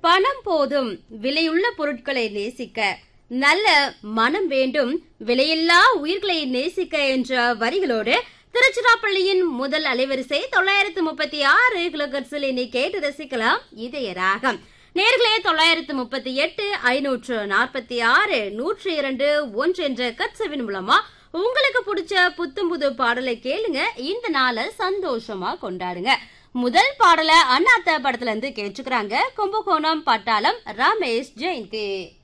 பணம் போதும் விலையுள்ள பொருட்களை நேசிக்க நல்ல மனம் வேண்டும் விலையில்லா உயிர்களை நேசிக்க என்ற வரிகளோடு திருச்சிராப்பள்ளியின் முதல் அலைவரிசை தொள்ளாயிரத்து முப்பத்தி ஆறு கிலோகர்ஸில் இனி கேட்டு ரசிக்கலாம் இதய ராகம் நேர்களே தொள்ளாயிரத்து முப்பத்தி எட்டு ஐநூற்று நாற்பத்தி ஆறு நூற்றி இரண்டு ஒன்று என்ற கட்சவின் மூலமா உங்களுக்கு பிடிச்ச புத்தம் புது பாடலை கேளுங்க இந்த நாளை சந்தோஷமா கொண்டாடுங்க முதல் பாடலை அண்ணாத்த படத்துல இருந்து கேட்டுக்கிறாங்க கும்பகோணம் பட்டாளம் ரமேஷ் ஜெயந்தி